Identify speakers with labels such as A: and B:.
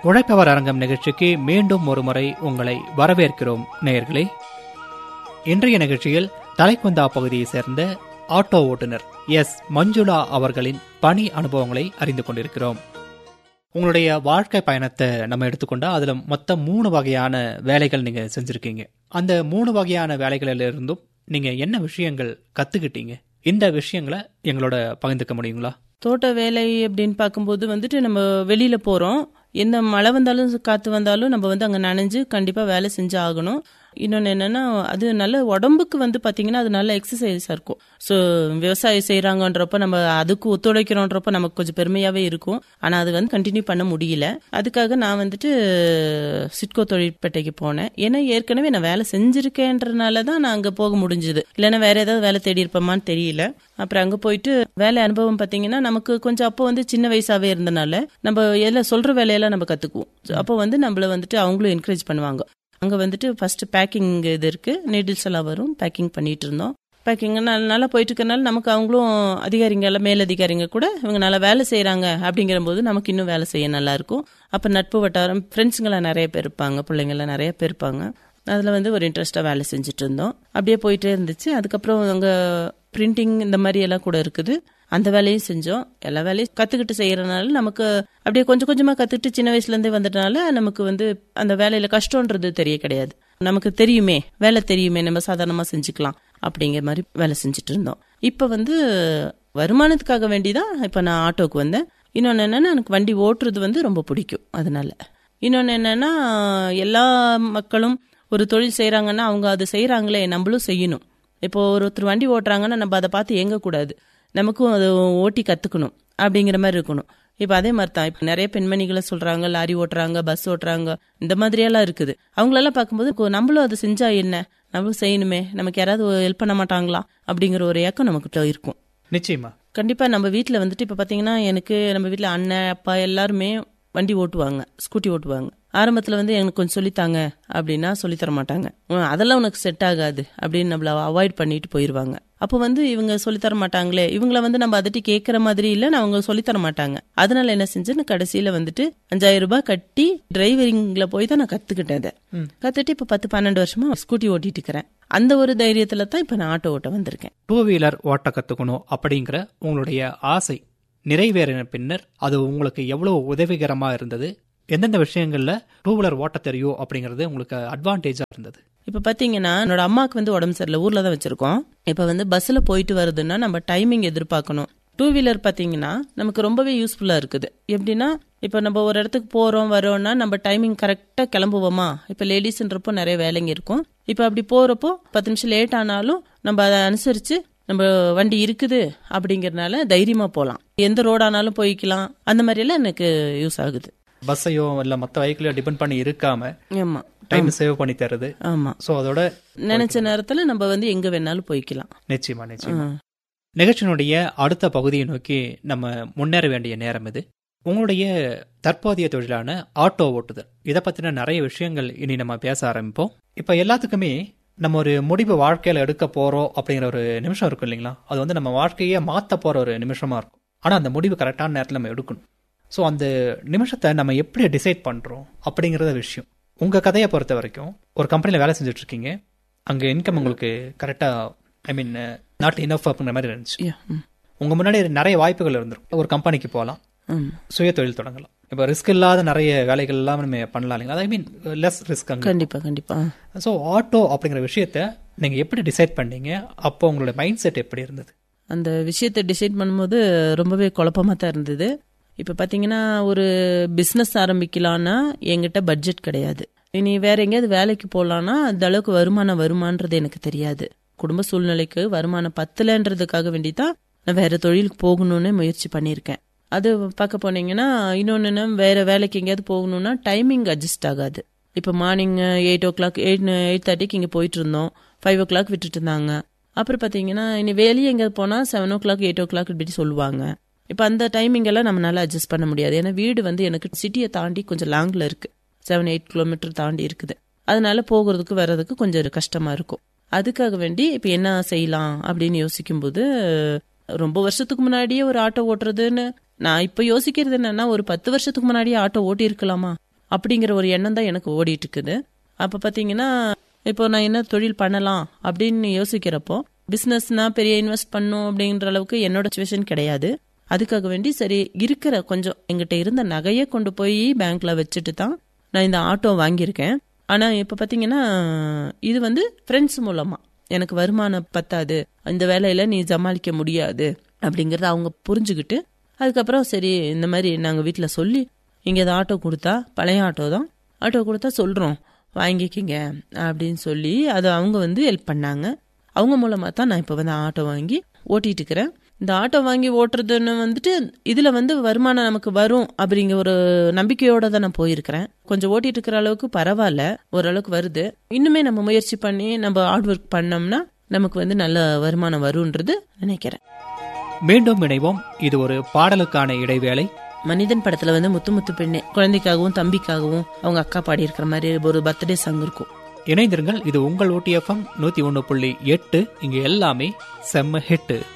A: உழைப்பவர் அரங்கம் நிகழ்ச்சிக்கு மீண்டும் ஒருமுறை உங்களை வரவேற்கிறோம் நேயர்களே இன்றைய நிகழ்ச்சியில் தலைக்குந்தா பகுதியை சேர்ந்த ஆட்டோ ஓட்டுநர் எஸ் மஞ்சுளா அவர்களின் பணி அனுபவங்களை அறிந்து கொண்டிருக்கிறோம் உங்களுடைய வாழ்க்கை பயணத்தை நம்ம எடுத்துக்கொண்டா அதுல மொத்தம் மூணு வகையான வேலைகள் நீங்க செஞ்சிருக்கீங்க அந்த மூணு வகையான வேலைகளில் இருந்தும் நீங்க என்ன விஷயங்கள் கத்துக்கிட்டீங்க இந்த விஷயங்களை எங்களோட பகிர்ந்துக்க முடியுங்களா
B: தோட்ட வேலை அப்படின்னு பார்க்கும்போது வந்துட்டு நம்ம வெளியில போறோம் எந்த மழை வந்தாலும் காத்து வந்தாலும் நம்ம வந்து அங்க நனைஞ்சு கண்டிப்பா வேலை செஞ்சு ஆகணும் இன்னொன்று என்னன்னா அது நல்ல உடம்புக்கு வந்து பாத்தீங்கன்னா அது நல்ல எக்ஸசைஸா இருக்கும் ஸோ விவசாயம் செய்யறாங்கன்றப்ப நம்ம அதுக்கு ஒத்துழைக்கிறோன்றப்ப நமக்கு கொஞ்சம் பெருமையாவே இருக்கும் ஆனா அது வந்து கண்டினியூ பண்ண முடியல அதுக்காக நான் வந்துட்டு சிட்கோ தொழிற்பேட்டைக்கு போனேன் ஏன்னா ஏற்கனவே நான் வேலை செஞ்சிருக்கேன்றனால தான் நான் அங்க போக முடிஞ்சது இல்லைன்னா வேற ஏதாவது வேலை தேடி இருப்போமான்னு தெரியல அப்புறம் அங்க போயிட்டு வேலை அனுபவம் பாத்தீங்கன்னா நமக்கு கொஞ்சம் அப்போ வந்து சின்ன வயசாவே இருந்தனால நம்ம எல்லாம் சொல்ற வேலையெல்லாம் நம்ம கத்துக்குவோம் அப்போ வந்து நம்மள வந்துட்டு அவங்களும் என்கரேஜ் பண்ணுவாங்க அங்க வந்துட்டு ஃபர்ஸ்ட் பேக்கிங் இது இருக்கு நீடில்ஸ் எல்லாம் வரும் பேக்கிங் பண்ணிட்டு இருந்தோம் பேக்கிங் நல்லா போயிட்டு இருக்கனால நமக்கு அவங்களும் அதிகாரிங்க எல்லாம் மேலதிகாரிங்க கூட இவங்க நல்லா வேலை செய்யறாங்க அப்படிங்கிற போது நமக்கு இன்னும் வேலை செய்ய நல்லா இருக்கும் அப்ப நட்பு வட்டாரம் ஃப்ரெண்ட்ஸுங்களாம் நிறைய பேர் இருப்பாங்க பிள்ளைங்களாம் நிறைய பேர் இருப்பாங்க அதுல வந்து ஒரு இன்ட்ரெஸ்டா வேலை செஞ்சுட்டு இருந்தோம் அப்படியே போயிட்டே இருந்துச்சு அதுக்கப்புறம் அங்க பிரிண்டிங் இந்த மாதிரி எல்லாம் கூட இருக்குது அந்த வேலையும் செஞ்சோம் எல்லா வேலையும் கத்துக்கிட்டு செய்யறதுனால நமக்கு அப்படியே கொஞ்சம் கொஞ்சமா கத்துக்கிட்டு சின்ன வயசுல இருந்தே வந்ததுனால நமக்கு வந்து அந்த வேலையில கஷ்டம்ன்றது தெரிய கிடையாது நமக்கு தெரியுமே வேலை தெரியுமே நம்ம சாதாரணமா செஞ்சுக்கலாம் அப்படிங்கிற மாதிரி வேலை செஞ்சுட்டு இருந்தோம் இப்ப வந்து வருமானத்துக்காக வேண்டிதான் இப்ப நான் ஆட்டோக்கு வந்தேன் இன்னொன்னு என்னன்னா எனக்கு வண்டி ஓட்டுறது வந்து ரொம்ப பிடிக்கும் அதனால இன்னொன்னு என்னன்னா எல்லா மக்களும் ஒரு தொழில் செய்யறாங்கன்னா அவங்க அது செய்யறாங்களே நம்மளும் செய்யணும் இப்போ ஒருத்தர் வண்டி ஓட்டுறாங்கன்னா நம்ம அதை பார்த்து இயங்க கூடாது நமக்கும் அது ஓட்டி கத்துக்கணும் அப்படிங்கிற மாதிரி இருக்கணும் இப்ப அதே மாதிரி தான் இப்ப நிறைய பெண்மணிகளை சொல்றாங்க லாரி ஓட்டுறாங்க பஸ் ஓட்டுறாங்க இந்த மாதிரியெல்லாம் இருக்குது அவங்களெல்லாம் பார்க்கும்போது நம்மளும் அதை செஞ்சா என்ன நம்மளும் செய்யணுமே நமக்கு யாராவது ஹெல்ப் பண்ண மாட்டாங்களா அப்படிங்கிற ஒரு ஏக்கம் நமக்கு இருக்கும்
A: நிச்சயமா
B: கண்டிப்பா நம்ம வீட்டுல வந்துட்டு இப்ப பாத்தீங்கன்னா எனக்கு நம்ம வீட்டுல அண்ணன் அப்பா எல்லாருமே வண்டி ஓட்டுவாங்க ஸ்கூட்டி ஓட்டுவாங்க ஆரம்பத்துல வந்து எனக்கு கொஞ்சம் சொல்லித்தாங்க அப்படின்னா சொல்லித்தர மாட்டாங்க அதெல்லாம் உனக்கு செட் ஆகாது அப்படின்னு நம்மள அவாய்ட் பண்ணிட்டு போயிருவாங்க அப்போ வந்து இவங்க சொல்லித்தர மாட்டாங்களே இவங்கள வந்து நம்ம அதட்டி கேட்கற மாதிரி இல்ல அவங்க சொல்லித்தர மாட்டாங்க அதனால என்ன செஞ்சேன்னு கடைசியில வந்துட்டு அஞ்சாயிரம் ரூபாய் கட்டி டிரைவரிங்ல போய் தான் நான் கத்துக்கிட்டேன் அதை கத்துட்டு இப்ப பத்து பன்னெண்டு வருஷமா ஸ்கூட்டி ஓட்டிட்டு இருக்கிறேன் அந்த ஒரு தைரியத்துல தான் இப்ப நான் ஆட்டோ ஓட்ட வந்திருக்கேன்
A: டூ வீலர் ஓட்ட கத்துக்கணும் அப்படிங்கிற உங்களுடைய ஆசை நிறைவேறின பின்னர் அது உங்களுக்கு எவ்வளவு உதவிகரமா இருந்தது எந்தெந்த விஷயங்கள்ல டூ வீலர் ஓட்ட தெரியும் அப்படிங்கிறது உங்களுக்கு அட்வான்டேஜா இருந்தது
B: இப்ப பாத்தீங்கன்னா என்னோட அம்மாக்கு வந்து உடம்பு சரியில்லை ஊர்ல தான் வச்சிருக்கோம் இப்ப வந்து பஸ்ல போயிட்டு வருதுன்னா நம்ம டைமிங் எதிர்பார்க்கணும் டூ வீலர் பாத்தீங்கன்னா நமக்கு ரொம்பவே யூஸ்ஃபுல்லா இருக்குது எப்படின்னா இப்ப நம்ம ஒரு இடத்துக்கு போறோம் வரோம்னா நம்ம டைமிங் கரெக்டா கிளம்புவோமா இப்ப லேடிஸ்ன்றப்போ நிறைய வேலைங்க இருக்கும் இப்ப அப்படி போறப்போ பத்து நிமிஷம் லேட் ஆனாலும் நம்ம அதை அனுசரிச்சு நம்ம வண்டி இருக்குது அப்படிங்கறதுனால தைரியமா போலாம் எந்த ரோடானாலும் போய்க்கலாம் அந்த மாதிரி எல்லாம் எனக்கு யூஸ் ஆகுது
A: பஸ்ஸையோ இல்ல மத்த வெஹிக்கிளையோ டிபெண்ட் பண்ணி இருக்காம
B: ஆமா
A: டைம் சேவ் பண்ணி தருது
B: ஆமா
A: சோ அதோட
B: நினைச்ச நேரத்துல நம்ம வந்து எங்க வேணாலும் போய்க்கலாம்
A: நிச்சயமா நிச்சயமா நிகழ்ச்சியினுடைய அடுத்த பகுதியை நோக்கி நம்ம முன்னேற வேண்டிய நேரம் இது உங்களுடைய தற்போதைய தொழிலான ஆட்டோ ஓட்டுதல் இதை பத்தின நிறைய விஷயங்கள் இனி நம்ம பேச ஆரம்பிப்போம் இப்ப எல்லாத்துக்குமே நம்ம ஒரு முடிவு வாழ்க்கையில எடுக்க போறோம் அப்படிங்கிற ஒரு நிமிஷம் இருக்கும் இல்லைங்களா அது வந்து நம்ம வாழ்க்கையே மாத்த போற ஒரு நிமிஷமா இருக்கும் ஆனா அந்த முடிவு கரெக்டான நேரத்தில் நம்ம எடுக்கணும் ஸோ அந்த நிமிஷத்தை நம்ம எப்படி டிசைட் பண்றோம் அப்படிங்கறத விஷயம் உங்க கதையை பொறுத்த வரைக்கும் ஒரு கம்பெனில வேலை செஞ்சுட்டு இருக்கீங்க அங்க இன்கம் உங்களுக்கு கரெக்டா ஐ மீன் நாட் இனஃப் அப்படிங்கிற மாதிரி இருந்துச்சு
B: Yeah, ம்,
A: உங்க முன்னாடி நிறைய வாய்ப்புகள் இருந்திருக்கும் ஒரு கம்பெனிக்கு போகலாம்
B: ம்.
A: சுய தொழில் தொடங்கலாம் இப்போ ரிஸ்க் இல்லாத நிறைய வேலைகள் எல்லாம் நம்ம பண்ணலாம் இல்லைங்களா ஐ மீன் லெஸ் ரிஸ்க் அங்கே
B: கண்டிப்பா கண்டிப்பா
A: ஸோ ஆட்டோ அப்படிங்கிற விஷயத்த நீங்க எப்படி டிசைட் பண்ணீங்க அப்போ உங்களோட மைண்ட் செட் எப்படி இருந்தது
B: அந்த விஷயத்தை டிசைட் பண்ணும்போது ரொம்பவே குழப்பமா தான் இருந்தது இப்ப பாத்தீங்கன்னா ஒரு பிசினஸ் ஆரம்பிக்கலாம்னா என்கிட்ட பட்ஜெட் கிடையாது இனி வேற எங்கேயாவது வேலைக்கு போகலான்னா அந்த அளவுக்கு வருமானம் வருமானது எனக்கு தெரியாது குடும்ப சூழ்நிலைக்கு வருமானம் பத்தலன்றதுக்காக வேண்டிதான் நான் வேற தொழிலுக்கு போகணும்னு முயற்சி பண்ணியிருக்கேன் அது பார்க்க போனீங்கன்னா இன்னொன்னு வேற வேலைக்கு எங்கேயாவது போகணும்னா டைமிங் அட்ஜஸ்ட் ஆகாது இப்போ morning eight o'clock eight eight தேர்ட்டிக்கு இங்கே போயிட்டு இருந்தோம் ஃபைவ் ஓ கிளாக் விட்டுட்டு இருந்தாங்க அப்புறம் பார்த்தீங்கன்னா இனி வெளியே எங்கேயாவது போனால் seven o'clock eight o'clock இப்படி சொல்லுவாங்க இப்போ அந்த டைமிங் எல்லாம் நம்மளால அட்ஜஸ்ட் பண்ண முடியாது ஏன்னா வீடு வந்து எனக்கு சிட்டியை தாண்டி கொஞ்சம் லாங்கில் இருக்கு செவன் எயிட் கிலோமீட்டர் தாண்டி இருக்குது அதனால போகிறதுக்கு வர்றதுக்கு கொஞ்சம் கஷ்டமா இருக்கும் அதுக்காக வேண்டி இப்போ என்ன செய்யலாம் அப்படின்னு யோசிக்கும்போது ரொம்ப வருஷத்துக்கு முன்னாடியே ஒரு ஆட்டோ ஓட்டுறதுன்னு நான் இப்போ யோசிக்கிறது என்னன்னா ஒரு பத்து வருஷத்துக்கு முன்னாடியே ஆட்டோ ஓட்டி இருக்கலாமா அப்படிங்கிற ஒரு எண்ணம் தான் எனக்கு ஓடிட்டு இருக்குது அப்ப பாத்தீங்கன்னா இப்போ நான் என்ன தொழில் பண்ணலாம் அப்படின்னு யோசிக்கிறப்போ பிசினஸ்னா பெரிய இன்வெஸ்ட் பண்ணும் அப்படின்ற அளவுக்கு என்னோட சுச்சுவேஷன் கிடையாது அதுக்காக வேண்டி சரி இருக்கிற கொஞ்சம் எங்கிட்ட இருந்த நகையை கொண்டு போய் பேங்க்ல வச்சுட்டு தான் நான் இந்த ஆட்டோ வாங்கியிருக்கேன் ஆனா இப்ப பாத்தீங்கன்னா இது வந்து ஃப்ரெண்ட்ஸ் மூலமா எனக்கு வருமானம் பத்தாது இந்த வேலையில நீ சமாளிக்க முடியாது அப்படிங்கறத அவங்க புரிஞ்சுக்கிட்டு அதுக்கப்புறம் சரி இந்த மாதிரி நாங்க வீட்ல சொல்லி இங்க இந்த ஆட்டோ கொடுத்தா பழைய ஆட்டோ தான் ஆட்டோ கொடுத்தா சொல்றோம் வாங்கிக்கிங்க அப்படின்னு சொல்லி அதை அவங்க வந்து ஹெல்ப் பண்ணாங்க அவங்க மூலமா தான் நான் இப்போ வந்து ஆட்டோ வாங்கி ஓட்டிட்டு இருக்கிறேன் இந்த ஆட்டோ வாங்கி ஓட்டுறதுன்னு வந்துட்டு இதுல வந்து வருமானம் நமக்கு வரும் அப்படிங்கிற ஒரு நம்பிக்கையோட தான் நான் போயிருக்கிறேன் கொஞ்சம் ஓட்டிட்டு இருக்கிற அளவுக்கு பரவாயில்ல ஓரளவுக்கு வருது இன்னுமே நம்ம முயற்சி பண்ணி நம்ம ஹார்ட் ஒர்க் பண்ணோம்னா நமக்கு வந்து நல்ல வருமானம் வரும்ன்றது நினைக்கிறேன்
A: மீண்டும் இணைவோம் இது ஒரு பாடலுக்கான இடைவேளை
B: மனிதன் படத்துல வந்து முத்து முத்து பெண்ணே குழந்தைக்காகவும் தம்பிக்காகவும் அவங்க அக்கா பாடி இருக்கிற மாதிரி ஒரு பர்த்டே சாங் இருக்கும்
A: இணைந்திருங்கள் இது உங்கள் ஓடிஎஃப்எம் நூத்தி ஒன்று புள்ளி எட்டு இங்க எல்லாமே செம்ம ஹிட்டு